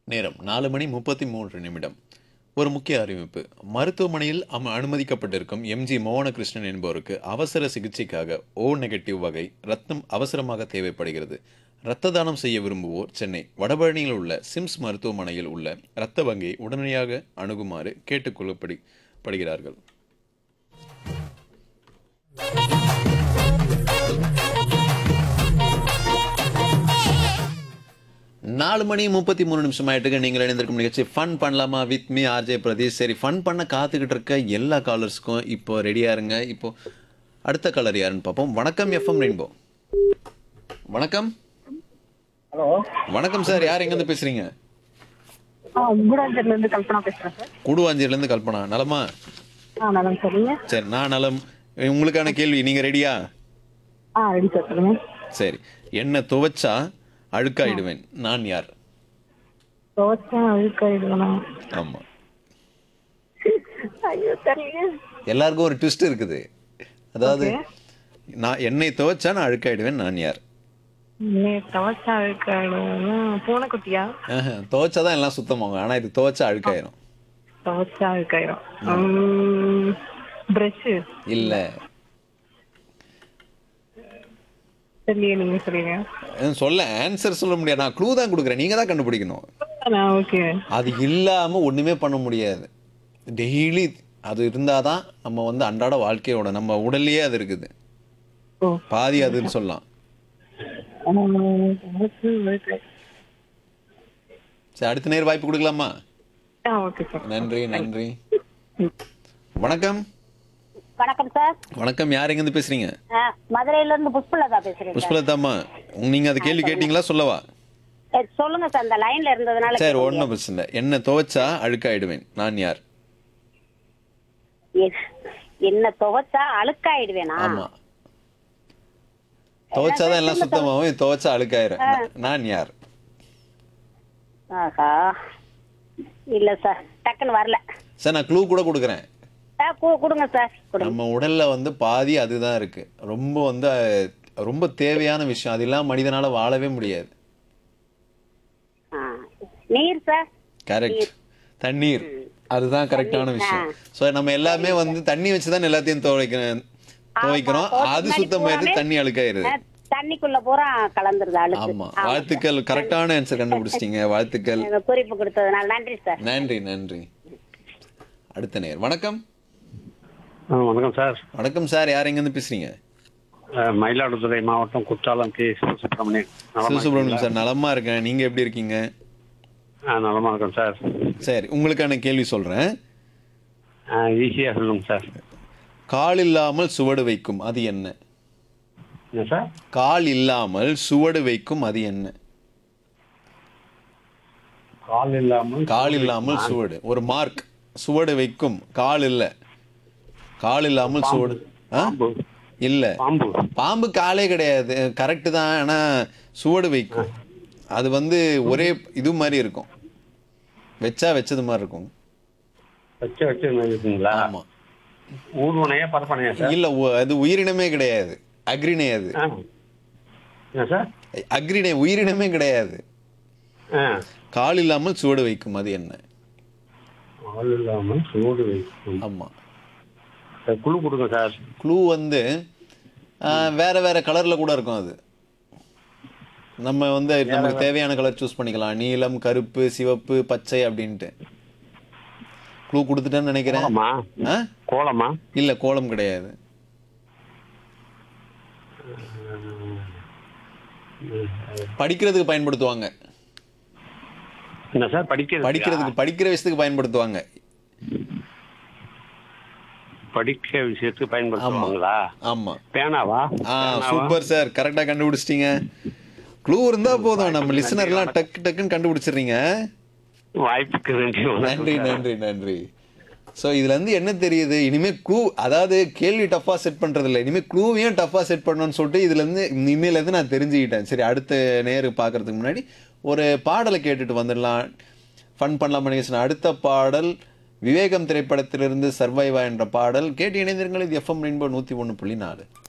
நேரம் நாலு மணி முப்பத்தி மூன்று நிமிடம் ஒரு முக்கிய அறிவிப்பு மருத்துவமனையில் அம அனுமதிக்கப்பட்டிருக்கும் எம்ஜி மோகனகிருஷ்ணன் என்பவருக்கு அவசர சிகிச்சைக்காக ஓ நெகட்டிவ் வகை ரத்தம் அவசரமாக தேவைப்படுகிறது இரத்த தானம் செய்ய விரும்புவோர் சென்னை வடபழனியில் உள்ள சிம்ஸ் மருத்துவமனையில் உள்ள இரத்த வங்கியை உடனடியாக அணுகுமாறு கேட்டுக்கொள்ளப்படி படுகிறார்கள் நாலு மணி முப்பத்தி மூணு நிமிஷம் ஆயிட்டுக்கு நீங்கள் இணைந்திருக்கும் நிகழ்ச்சி ஃபன் பண்ணலாமா வித் மீ ஆர்ஜே பிரதீஷ் சரி ஃபன் பண்ண காத்துக்கிட்டு இருக்க எல்லா காலர்ஸ்க்கும் இப்போ ரெடியா இருங்க இப்போ அடுத்த காலர் யாருன்னு பார்ப்போம் வணக்கம் எஃப்எம் ரெயின்போ வணக்கம் ஹலோ வணக்கம் சார் யார் எங்கேருந்து பேசுறீங்க ஆ குடாஞ்சர்ல இருந்து கல்பனா பேசுறேன் சார் கூடுவாஞ்சியிலேருந்து கல்பனா நலமா ஆ நலம் சொல்லுங்க சரி நான் நலம் உங்களுக்கான கேள்வி நீங்க ரெடியா ஆ ரெடி சார் சொல்லுங்க சரி என்ன துவைச்சா அழுக்காயிடுவேன் நான் யார் தோசை அழுக்காயிடுவேனா ஆமா ஐயோ தெரியல எல்லாருக்கும் ஒரு ட்விஸ்ட் இருக்குது அதாவது நான் என்னை துவைச்சா நான் அழுக்காயிடுவேன் நான் யார் நீ தோசை அழுக்காயிடுவேனா பூனைக்குட்டியா ஆஹா, துவைச்சாதான் எல்லாம் சுத்தமாகும் ஆனா இது துவைச்சா அழுக்காயிரும் தோசை அழுக்காயிடும் பிரஷ் இல்ல தெரியலையே நீங்க சொல்லுங்க அஹ் சொல்ல ஆன்சர் சொல்ல முடியாது நான் க்ளூ தான் கொடுக்குறேன் நீங்க தான் கண்டுபிடிக்கணும் ஓகே அது இல்லாம ஒண்ணுமே பண்ண முடியாது டெய்லி அது இருந்தாதான் நம்ம வந்து அன்றாட வாழ்க்கையோட நம்ம உடல்லயே அது இருக்குது ஓ பாதி அதுன்னு சொல்லலாம் ஆ, தோசை அழுக்காய். சரி அடுத்த நேர் வாய்ப்பு கொடுக்கலாமா ஆ ஓகே சார் நன்றி நன்றி வணக்கம் வணக்கம் சார் வணக்கம் யார் எங்கேருந்து பேசுறீங்க ஆ, மதுரையில இருந்து புஷ்பலதா பேசுறேன் சார். புஷ்பலதாம்மா உங்க- நீங்க அது கேள்வி கேட்டீங்களா சொல்லவா ஏ, சொல்லுங்க சார் இந்த லைன்ல இருந்ததுனால சரி கேட்க ஒன்றும் பிரச்சனை இல்லை என்ன துவைச்சா அழுக்காயிடுவேன் நான் யார் முடியாது. என்ன துவைச்சா அழுக்காயிடுவேனா ஆமா துவைச்சாதான் எல்லாம் சுத்தமாகும் இது துவைச்சா அழுக்காயிரும் நான் யார் ஆஹா இல்ல சார் டக்குன்னு வரல சார் நான் க்ளூ கூட கொடுக்குறேன் ஆ, கு- கொடுங்க சார் கொடுங்க நம்ம உடல்ல வந்து பாதி அதுதான் இருக்கு ரொம்ப வந்து அஹ், ரொம்ப தேவையான விஷயம் அது இல்லாம மனிதனால வாழவே முடியாது ஆ, நீர் சார் கரெக்ட் தண்ணீர் அதுதான் கரெக்டான விஷயம் சோ நம்ம எல்லாமே வந்து தண்ணி வச்சுதான் எல்லாத்தையும் துவைக்கிறோம் துவைக்கிறோம் அது சுத்தமாயிட்டு தண்ணி அழுக்காயிருது ஆ, தண்ணிக்குள்ள பூரா கலந்துருது அழுக்கு ஆமா வாழ்த்துக்கள் கரெக்டான ஆன்சர் கண்டுபிடிச்சிட்டீங்க வாழ்த்துக்கள் நீங்க குறிப்பு கொடுத்ததுனால நன்றி சார் நன்றி நன்றி அடுத்த நேர் வணக்கம் ஆ, வணக்கம் சார் வணக்கம் சார் யார் எங்க இருந்து பேசுறீங்க அஹ், மயிலாடுதுறை மாவட்டம் குற்றாலம் கே சுப்பிரமணியன் நலமா சிவசுப்ரமணியம் சார் நலமா இருக்கேன் நீங்க எப்படி இருக்கீங்க ஆ நலமா இருக்கேன் சார் சரி உங்களுக்கான கேள்வி சொல்றேன் ஈஸியாக சொல்லுங்க சார் கால் இல்லாமல் சுவடு வைக்கும் அது என்ன என்ன சார் கால் இல்லாமல் சுவடு வைக்கும் அது என்ன கால் இல்லாமல் கால் இல்லாமல் சுவடு ஒரு மார்க் சுவடு வைக்கும் கால் இல்ல கால் இல்லாமல் சுவடு ஆ? பாம்பு இல்ல பாம்பு பாம்பு காலே கிடையாது கரெக்ட் தான் ஆனா சுவடு வைக்கும் அது வந்து ஒரே இது மாதிரி இருக்கும் வச்சா வச்சது மாதிரி இருக்கும் வச்சு வச்சு இருக்குங்களா ஆமா ஊர்வனையா பரப்பனையா சார் இல்ல உ- அது உயிரினமே கிடையாது அக்ரிணை அது ஆ என்ன சார் அக்ரிணை உயிரினமே கிடையாது ஆ கால் இல்லாமல் சுவடு வைக்கும் அது என்ன கால் இல்லாமல் சூடு வைக்கும் ஆமா சார், குழு கொடுங்க சார் க்ளூ வந்து ஆ, வேற வேற கலர்ல கூட இருக்கும் அது நம்ம வந்து நமக்கு தேவையான கலர் சூஸ் பண்ணிக்கலாம் நீலம் கருப்பு சிவப்பு பச்சை அப்படின்ட்டு க்ளூ கொடுத்துட்டேன்னு நினைக்கிறேன் கோலமா ஆ? கோலமா இல்ல கோலம் கிடையாது படிக்கிறதுக்கு பயன்படுத்துவாங்க என்ன சார் படிக்கிறது படிக்கிறதுக்கு படிக்கிற விஷயத்துக்கு பயன்படுத்துவாங்க படிக்க விஷயத்துக்கு பயன்படுத்துவாங்களா ஆமா பேனாவா ஆ சூப்பர் சார் கரெக்டா கண்டுபிடிச்சிட்டீங்க க்ளூ இருந்தா போதும் நம்ம லிசனர்லாம் டக்கு டக்குன்னு கண்டுபிடிச்சிடுறீங்க வாய்ப்புக்கு நன்றி நன்றி நன்றி நன்றி ஸோ இதுல இருந்து என்ன தெரியுது இனிமே க்ளூ அதாவது கேள்வி டஃபா செட் பண்றது இல்லை இனிமே க்ளூவையும் டஃபா செட் பண்ணணும்னு சொல்லிட்டு இதுல இருந்து இனிமேல இருந்து நான் தெரிஞ்சுக்கிட்டேன் சரி அடுத்த நேரு பார்க்கறதுக்கு முன்னாடி ஒரு பாடலை கேட்டுட்டு வந்துடலாம் ஃபன் பண்ணலாம் நிகழ்ச்சி அடுத்த பாடல் விவேகம் திரைப்படத்திலிருந்து சர்வைவா என்ற பாடல் கேட்டு இணைந்திருங்கள் இது எஃப்எம் ரெயின்போ நூத்தி ஒன்று புள்ளி நாலு